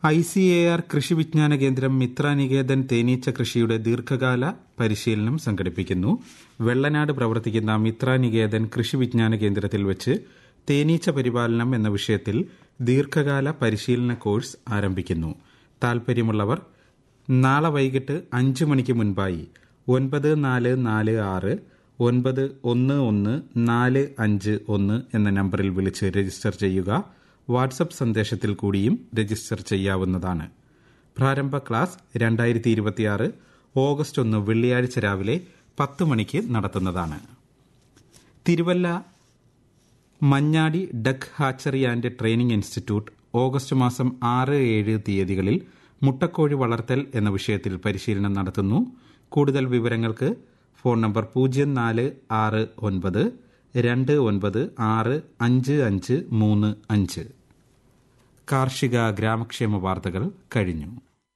I C A R കൃഷി വിജ്ഞാന കേന്ദ്രം മിത്രനികേതൻ തേനീച്ച കൃഷിയുടെ ദീർഘകാല പരിശീലനം സംഘടിപ്പിക്കുന്നു വെള്ളനാട് പ്രവർത്തിക്കുന്ന മിത്രനികേതൻ കൃഷി വിജ്ഞാന കേന്ദ്രത്തിൽ വെച്ച് തേനീച്ച പരിപാലനം എന്ന വിഷയത്തിൽ ദീർഘകാല പരിശീലന കോഴ്സ് ആരംഭിക്കുന്നു താൽപര്യമുള്ളവർ നാളെ വൈകിട്ട് അഞ്ച് മണിക്ക് മുൻപായി ഒൻപത് നാല് നാല് ആറ് ഒൻപത് ഒന്ന് ഒന്ന് നാല് അഞ്ച് ഒന്ന് എന്ന നമ്പറിൽ വിളിച്ച് രജിസ്റ്റർ ചെയ്യുക വാട്സപ്പ് സന്ദേശത്തിൽ കൂടിയും രജിസ്റ്റർ ചെയ്യാവുന്നതാണ് പ്രാരംഭ ക്ലാസ് രണ്ടായിരത്തി ഇരുപത്തിയാറ് ഓഗസ്റ്റ് ഒന്ന് വെള്ളിയാഴ്ച രാവിലെ പത്ത് മണിക്ക് നടത്തുന്നതാണ് Thiruvalla Manjadi duck hatchery and training institute August മാസം ആറ് ഏഴ് തീയതികളിൽ മുട്ടക്കോഴി വളർത്തൽ എന്ന വിഷയത്തിൽ പരിശീലനം നടത്തുന്നു കൂടുതൽ വിവരങ്ങൾക്ക് ഫോൺ നമ്പർ പൂജ്യം നാല് ആറ് ഒൻപത് രണ്ട് ഒൻപത് ആറ് അഞ്ച് അഞ്ച് മൂന്ന് അഞ്ച് കാർഷിക ഗ്രാമക്ഷേമ വാർത്തകൾ കഴിഞ്ഞു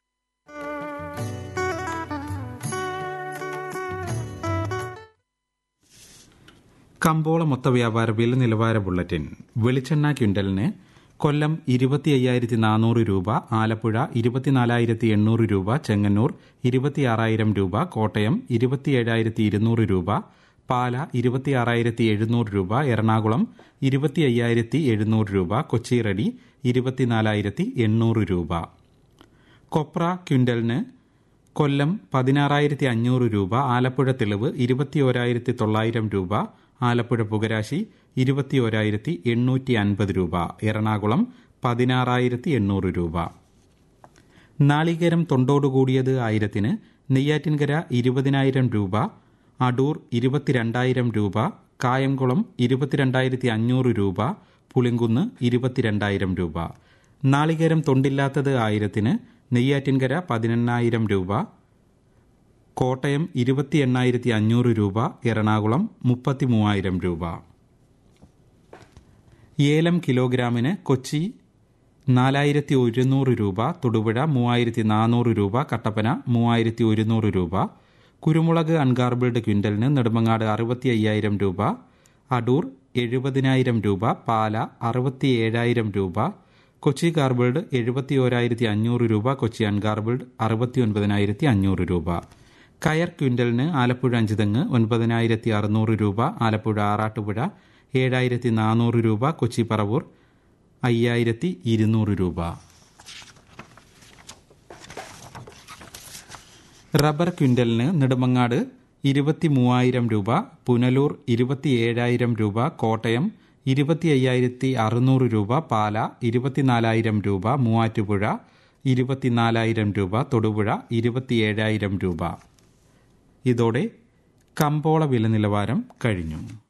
കമ്പോള മൊത്ത വ്യാപാര വില നിലവാര ബുള്ളറ്റിൻ വെളിച്ചെണ്ണ ക്വിന്റലിന് കൊല്ലം ഇരുപത്തി അയ്യായിരത്തി നാനൂറ് രൂപ ആലപ്പുഴ ഇരുപത്തിനാലായിരത്തി എണ്ണൂറ് രൂപ ചെങ്ങന്നൂർ ഇരുപത്തിയാറായിരം രൂപ കോട്ടയം ഇരുപത്തിയേഴായിരത്തി ഇരുന്നൂറ് രൂപ പാല ഇരുപത്തിയാറായിരത്തി എഴുന്നൂറ് രൂപ എറണാകുളം ഇരുപത്തി അയ്യായിരത്തി എഴുന്നൂറ് രൂപ കൊച്ചി റെഡി ഇരുപത്തിനാലായിരത്തി എണ്ണൂറ് രൂപ കൊപ്ര ക്വിന്റലിന് കൊല്ലം പതിനാറായിരത്തി അഞ്ഞൂറ് രൂപ ആലപ്പുഴ തെളിവ് ഇരുപത്തിയോരായിരത്തി തൊള്ളായിരം രൂപ ആലപ്പുഴ പുകരാശി ഇരുപത്തിയോരായിരത്തി എണ്ണൂറ്റി അൻപത് രൂപ എറണാകുളം പതിനാറായിരത്തി എണ്ണൂറ് രൂപ നാളികേരം തൊണ്ടോടുകൂടിയത് ആയിരത്തിന് നെയ്യാറ്റിൻകര ഇരുപതിനായിരം രൂപ അടൂർ ഇരുപത്തിരണ്ടായിരം രൂപ കായംകുളം ഇരുപത്തിരണ്ടായിരത്തി അഞ്ഞൂറ് രൂപ പുളിങ്കുന്ന് ഇരുപത്തിരണ്ടായിരം രൂപ നാളികേരം തൊണ്ടില്ലാത്തത് ആയിരത്തിന് നെയ്യാറ്റിൻകര പതിനെണ്ണായിരം രൂപ കോട്ടയം ഇരുപത്തി എണ്ണായിരത്തി അഞ്ഞൂറ് രൂപ എറണാകുളം മുപ്പത്തി മൂവായിരം രൂപ ഏലം കിലോഗ്രാമിന് കൊച്ചി നാലായിരത്തി ഒരുന്നൂറ് രൂപ തൊടുപുഴ മൂവായിരത്തി നാനൂറ് രൂപ കട്ടപ്പന മൂവായിരത്തി ഒരുന്നൂറ് രൂപ കുരുമുളക് അൺഗാർബിൾഡ് ക്വിന്റലിന് നെടുമങ്ങാട് അറുപത്തി അയ്യായിരം രൂപ അടൂർ എഴുപതിനായിരം രൂപ പാല അറുപത്തി ഏഴായിരം രൂപ കൊച്ചി ഗാർബിൾഡ് എഴുപത്തി ഓരായിരത്തി അഞ്ഞൂറ് രൂപ കൊച്ചി അൺഗാർബിൾഡ് അറുപത്തി ഒൻപതിനായിരത്തി അഞ്ഞൂറ് രൂപ കയർ ക്വിന്റലിന് ആലപ്പുഴ അഞ്ചുതെങ്ങ് ഒൻപതിനായിരത്തി അറുന്നൂറ് രൂപ ആലപ്പുഴ ആറാട്ടുപുഴ ഏഴായിരത്തി നാനൂറ് രൂപ കൊച്ചി പറവൂർ അയ്യായിരത്തി ഇരുന്നൂറ് രൂപ റബ്ബർ ക്വിന്റലിന് നെടുമങ്ങാട് ഇരുപത്തി മൂവായിരം രൂപ പുനലൂർ ഇരുപത്തി ഏഴായിരം രൂപ കോട്ടയം ഇരുപത്തി അയ്യായിരത്തി അറുന്നൂറ് രൂപ പാല ഇരുപത്തിനാലായിരം രൂപ മൂവാറ്റുപുഴ ഇരുപത്തിനാലായിരം രൂപ തൊടുപുഴ ഇരുപത്തിയേഴായിരം രൂപ ഇതോടെ കമ്പോള വില നിലവാരം കഴിഞ്ഞു